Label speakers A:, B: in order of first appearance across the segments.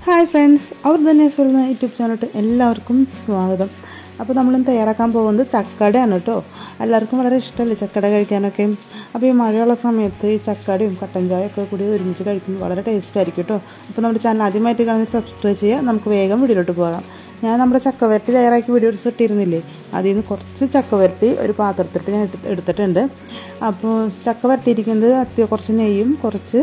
A: hi friends അവർ തന്നെ சொல்லுന്ന YouTube ചാനലോട്ട് എല്ലാവർക്കും സ്വാഗതം അപ്പോൾ നമ്മളും തയ്യാറാക്കാൻ പോകുന്നത് ചക്കടയാണ് കേട്ടോ എല്ലാവർക്കും വളരെ ഇഷ്ടമല്ലേ ചക്കട കഴിക്കാനൊക്കെ അപ്പോൾ ഈ മഴയുള്ള സമയത്ത് ഈ ചക്കടയും കട്ടൻ ചായയും ഒക്കെ കൂടി ഒരുമിച്ച് കഴിക്കുമ്പോൾ വളരെ ടേസ്റ്റ് ആയിരിക്കും കേട്ടോ അപ്പോൾ നമ്മുടെ ചാനൽ ആദ്യമായിട്ട് കാണുന്നത് സബ്സ്ക്രൈബ് ചെയ്യുക നമുക്ക് വേഗം വീഡിയോട്ട് പോകാം ഞാൻ നമ്മുടെ ചക്ക വരട്ടി തയ്യാറാക്കി വീഡിയോ ഇട്ടിരുന്നില്ലേ അതിൽ നിന്ന് കുറച്ച് ചക്ക വരട്ടി ഒരു പാത്രത്തിലിട്ട് ഞാൻ എടുത്ത് എടുത്തിട്ടുണ്ട് അപ്പോൾ ചക്ക വരട്ടിയിരിക്കുന്നത് അത്യ കുറച്ച് നെയ്യും കുറച്ച്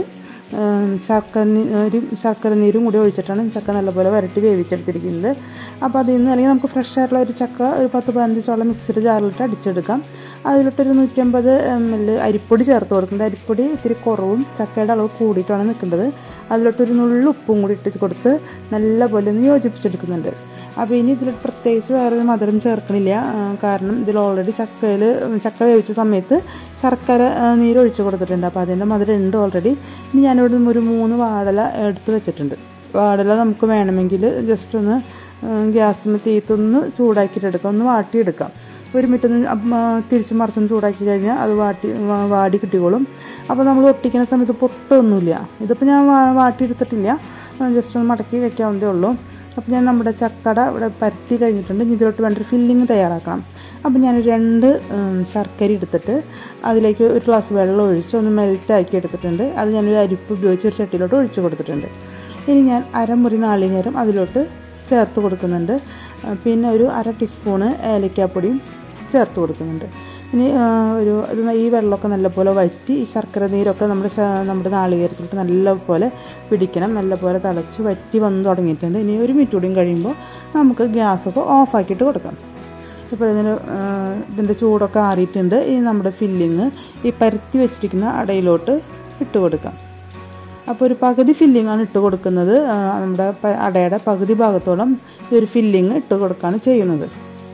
A: ശർക്കര ഒരു ശർക്കര നീരും കൂടി ഒഴിച്ചിട്ടാണ് ചക്ക നല്ലപോലെ വരട്ടി വേവിച്ചെടുത്തിരിക്കുന്നത് അപ്പോൾ അതിൽ നിന്ന് അല്ലെങ്കിൽ നമുക്ക് ഫ്രഷ് ആയിട്ടുള്ള ഒരു ചക്ക ഒരു പത്ത് പതിനഞ്ച് ചോളം മിക്സിയുടെ ജാറിലിട്ട് അടിച്ചെടുക്കാം അതിലിട്ടൊരു നൂറ്റമ്പത് എം എൽ അരിപ്പൊടി ചേർത്ത് കൊടുക്കുന്നത് അരിപ്പൊടി ഇത്തിരി കുറവും ചക്കയുടെ അളവ് കൂടിയിട്ടാണ് നിൽക്കേണ്ടത് അതിലോട്ടൊരു നുള്ളു ഉപ്പും കൂടി ഇട്ട് കൊടുത്ത് നല്ലപോലെ ഒന്ന് യോജിപ്പിച്ചെടുക്കുന്നുണ്ട് അപ്പോൾ ഇനി ഇതിൽ പ്രത്യേകിച്ച് വേറൊരു മധുരം ചേർക്കണില്ല കാരണം ഇതിൽ ഓൾറെഡി ചക്കയിൽ ചക്ക വേവിച്ച സമയത്ത് ശർക്കര നീരൊഴിച്ച് കൊടുത്തിട്ടുണ്ട് അപ്പോൾ അതിൻ്റെ മധുരം ഉണ്ട് ഓൾറെഡി ഇനി ഞാനിവിടെ ഒരു മൂന്ന് വാടല എടുത്ത് വെച്ചിട്ടുണ്ട് വാടല നമുക്ക് വേണമെങ്കിൽ ജസ്റ്റ് ഒന്ന് ഗ്യാസിന് തീത്തൊന്ന് ചൂടാക്കിയിട്ടെടുക്കാം ഒന്ന് വാട്ടിയെടുക്കാം ഒരു മിനിറ്റ് തിരിച്ച് മറിച്ചൊന്ന് ചൂടാക്കി കഴിഞ്ഞാൽ അത് വാട്ടി വാടി കിട്ടിക്കോളും അപ്പോൾ നമ്മൾ ഒട്ടിക്കുന്ന സമയത്ത് പൊട്ടൊന്നുമില്ല ഇതിപ്പോൾ ഞാൻ വാട്ടിയെടുത്തിട്ടില്ല ജസ്റ്റ് ഒന്ന് മടക്കി വെക്കാവുന്നതേ ഉള്ളൂ അപ്പോൾ ഞാൻ നമ്മുടെ ചക്കട ഇവിടെ പരത്തി കഴിഞ്ഞിട്ടുണ്ട് ഇനി ഇതിലോട്ട് വേണ്ട ഒരു ഫില്ലിങ് തയ്യാറാക്കണം അപ്പോൾ ഞാൻ രണ്ട് ശർക്കര എടുത്തിട്ട് അതിലേക്ക് ഒരു ഗ്ലാസ് വെള്ളം ഒഴിച്ച് ഒന്ന് മെൽറ്റാക്കി എടുത്തിട്ടുണ്ട് അത് ഞാനൊരു അരിപ്പ് ഉപയോഗിച്ച് ഒരു ചട്ടിയിലോട്ട് ഒഴിച്ച് കൊടുത്തിട്ടുണ്ട് ഇനി ഞാൻ അരമുറി നാളികേരം അതിലോട്ട് ചേർത്ത് കൊടുക്കുന്നുണ്ട് പിന്നെ ഒരു അര ടീസ്പൂണ് ഏലക്കാപ്പൊടിയും ചേർത്ത് കൊടുക്കുന്നുണ്ട് ഇനി ഒരു ഇത് ഈ വെള്ളമൊക്കെ നല്ലപോലെ വറ്റി ഈ ശർക്കര നീരൊക്കെ നമ്മുടെ നമ്മുടെ നാളികേരത്തിലോട്ട് നല്ലപോലെ പിടിക്കണം നല്ലപോലെ തിളച്ച് വറ്റി വന്ന് തുടങ്ങിയിട്ടുണ്ട് ഇനി ഒരു മിനിറ്റ് കൂടിയും കഴിയുമ്പോൾ നമുക്ക് ഗ്യാസൊക്കെ ഓഫാക്കിയിട്ട് കൊടുക്കാം ഇപ്പോൾ ഇതിന് ഇതിൻ്റെ ചൂടൊക്കെ ആറിയിട്ടുണ്ട് ഇനി നമ്മുടെ ഫില്ലിങ് ഈ പരത്തി വെച്ചിരിക്കുന്ന അടയിലോട്ട് ഇട്ട് കൊടുക്കാം അപ്പോൾ ഒരു പകുതി ഫില്ലിങ്ങാണ് ഇട്ട് കൊടുക്കുന്നത് നമ്മുടെ അടയുടെ പകുതി ഭാഗത്തോളം ഈ ഒരു ഫില്ലിങ് ഇട്ട് കൊടുക്കുകയാണ് ചെയ്യുന്നത്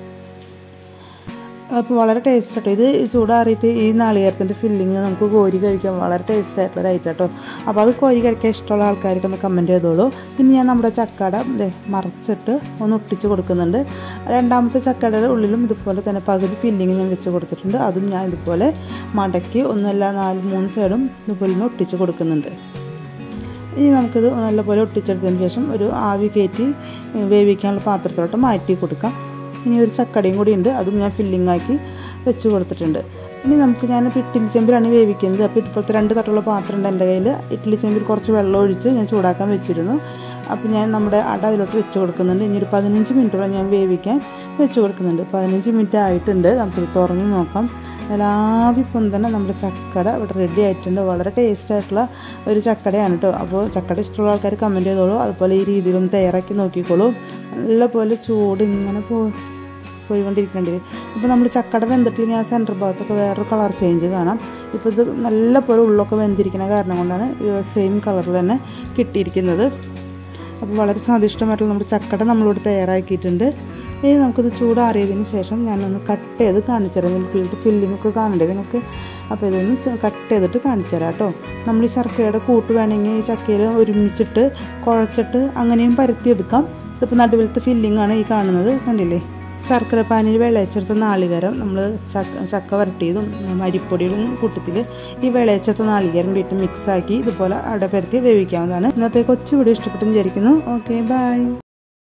A: അപ്പോൾ വളരെ ടേസ്റ്റ് കേട്ടോ ഇത് ചൂടാറിയിട്ട് ഈ നാളികേരത്തിൻ്റെ ഫില്ലിങ് നമുക്ക് കോരി കഴിക്കാൻ വളരെ ടേസ്റ്റ് ആയിട്ടുള്ള ഒരു ഐറ്റം കേട്ടോ അപ്പോൾ അത് കോരി കഴിക്കാൻ ഇഷ്ടമുള്ള ആൾക്കാർക്ക് ഒന്ന് കമൻറ്റ് ചെയ്തോളൂ ഇനി ഞാൻ നമ്മുടെ ചക്കട മറച്ചിട്ട് ഒന്ന് ഒട്ടിച്ച് കൊടുക്കുന്നുണ്ട് രണ്ടാമത്തെ ചക്കടയുടെ ഉള്ളിലും ഇതുപോലെ തന്നെ പകുതി ഫില്ലിങ് ഞാൻ വെച്ച് കൊടുത്തിട്ടുണ്ട് അതും ഞാൻ ഇതുപോലെ മടക്കി ഒന്നല്ല നാല് മൂന്ന് സൈഡും ഇതുപോലെ ഒന്ന് ഒട്ടിച്ച് കൊടുക്കുന്നുണ്ട് ഇനി നമുക്കിത് നല്ലപോലെ ഒട്ടിച്ചെടുത്തതിന് ശേഷം ഒരു ആവി കയറ്റി വേവിക്കാനുള്ള പാത്രത്തിലോട്ട് മാറ്റി കൊടുക്കാം ഇനി ഒരു ചക്കടയും കൂടി ഉണ്ട് അതും ഞാൻ ഫില്ലിംഗ് ആക്കി വെച്ച് കൊടുത്തിട്ടുണ്ട് ഇനി നമുക്ക് ഞാൻ ഇഡ്ഡലി ചെമ്പിലാണ് വേവിക്കുന്നത് അപ്പോൾ ഇപ്പോഴത്തെ രണ്ട് തട്ടുള്ള പാത്രം ഉണ്ട് എൻ്റെ കയ്യിൽ ഇഡ്ഡലി ചെമ്പിൽ കുറച്ച് വെള്ളം ഒഴിച്ച് ഞാൻ ചൂടാക്കാൻ വെച്ചിരുന്നു അപ്പോൾ ഞാൻ നമ്മുടെ അട അതിലോട്ട് വെച്ച് കൊടുക്കുന്നുണ്ട് ഇനി ഒരു പതിനഞ്ച് മിനിറ്റോളം ഞാൻ വേവിക്കാൻ വെച്ച് കൊടുക്കുന്നുണ്ട് പതിനഞ്ച് മിനിറ്റ് ആയിട്ടുണ്ട് നമുക്ക് തുറന്ന് നോക്കാം ലാവി പൊന്തന്നെ നമ്മുടെ ചക്കട ഇവിടെ റെഡി ആയിട്ടുണ്ട് വളരെ ടേസ്റ്റ് ആയിട്ടുള്ള ഒരു ചക്കടയാണ് കേട്ടോ അപ്പോൾ ചക്കട ഇഷ്ടമുള്ള ആൾക്കാർ കമൻറ്റ് ചെയ്തോളൂ അതുപോലെ ഈ രീതിയിലൊന്ന് തയ്യാറാക്കി നോക്കിക്കോളൂ നല്ലപോലെ ചൂട് ഇങ്ങനെ പോ പോയിക്കൊണ്ടിരിക്കേണ്ടത് ഇപ്പോൾ നമ്മൾ ചക്കട വെന്തിട്ട് ഞാൻ സെൻറ്റർ ഭാഗത്തൊക്കെ വേറൊരു കളർ ചേഞ്ച് കാണാം ഇപ്പോൾ ഇത് നല്ലപോലെ ഉള്ളൊക്കെ വെന്തിരിക്കുന്ന കാരണം കൊണ്ടാണ് സെയിം കളറിൽ തന്നെ കിട്ടിയിരിക്കുന്നത് അപ്പോൾ വളരെ സ്വാദിഷ്ടമായിട്ടുള്ള നമ്മുടെ ചക്കട നമ്മളിവിടെ തയ്യാറാക്കിയിട്ടുണ്ട് ഇനി നമുക്കിത് ചൂടാറിയതിന് ശേഷം ഞാനൊന്ന് കട്ട് ചെയ്ത് കാണിച്ചു തരാം നിങ്ങൾക്ക് ഫില്ലിംഗ് ഒക്കെ കാണണ്ടേ നിങ്ങൾക്ക് അപ്പോൾ ഇതൊന്ന് കട്ട് ചെയ്തിട്ട് കാണിച്ചു തരാം കേട്ടോ നമ്മൾ ഈ ശർക്കരയുടെ കൂട്ട് വേണമെങ്കിൽ ഈ ചക്കയിൽ ഒരുമിച്ചിട്ട് കുഴച്ചിട്ട് അങ്ങനെയും പരത്തിയെടുക്കാം ഇതിപ്പോൾ നടുവിലത്തെ ഫില്ലിംഗ് ആണ് ഈ കാണുന്നത് കണ്ടില്ലേ ശർക്കര പാനിൽ വെള്ളയച്ചെടുത്ത നാളികേരം നമ്മൾ ചക്ക ചക്ക വരട്ടിയതും അരിപ്പൊടിയും കൂട്ടത്തിൽ ഈ വെള്ളയച്ചെടുത്ത നാളികേരം ഇട്ട് മിക്സാക്കി ഇതുപോലെ അടപ്പരത്തി വേവിക്കാവുന്നതാണ് ഇന്നത്തെ കൊച്ചു വീഡിയോ ഇഷ്ടപ്പെട്ടെന്ന് വിചാരിക്കുന്നു ഓക്കെ ബൈ